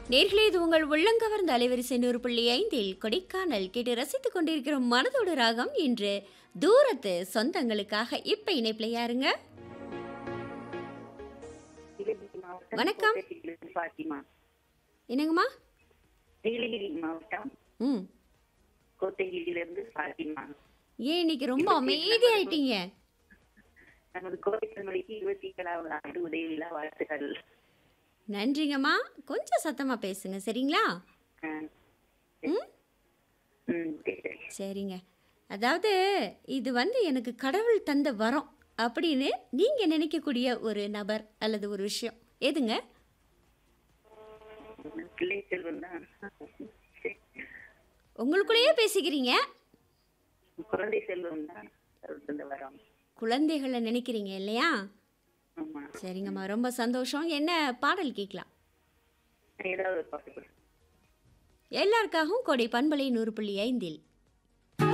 நேர்களே இது உங்கள் உள்ளங்கவர்ந்த அலைவரிசை நூறு புள்ளி ஐந்தில் கொடைக்கானல் கேட்டு ரசித்துக் கொண்டிருக்கிற மனதோடு ராகம் இன்று தூரத்து சொந்தங்களுக்காக இப்ப இணைப்புல யாருங்க நீலகிரி மாவட்டம் வணக்கம். கோத்தகிரியிலிருந்து பாத்திமா என்னங்கம்மா நீலகிரி மாவட்டம் ம் கோத்தகிரியிலிருந்து பாத்திமா ஏன் இன்னைக்கு ரொம்ப அமைதியாயிட்டீங்க நமது கோவைக்கல்மொழிக்கு இருபத்தி ஏழாவது ஆண்டு உதவி விழா வாழ்த்துக்கள் நன்றிங்கம்மா கொஞ்சம் சத்தமா பேசுங்க சரிங்களா ஆ. ம் ம் சரி சரிங்க அதாவது இது வந்து எனக்கு கடவுள் தந்த வரம் அப்படின்னு நீங்க நினைக்கக்கூடிய ஒரு நபர் அல்லது ஒரு விஷயம் எதுங்க பிள்ளை செல்வம் தான் சரி. உங்களுக்குள்ளேயே பேசிக்கிறீங்க குழந்தை செல்வம் தான் தந்த வரோம் குழந்தைகளை நினைக்கிறீங்க இல்லையா ஆமா சரிங்கம்மா ரொம்ப சந்தோஷம் என்ன பாடல் கேட்கலாம் ஏதாவது ஒரு பாட்டு கொடு. எல்லாருக்காகவும் கொடை பண்பலை நூறு புள்ளி ஐந்தில்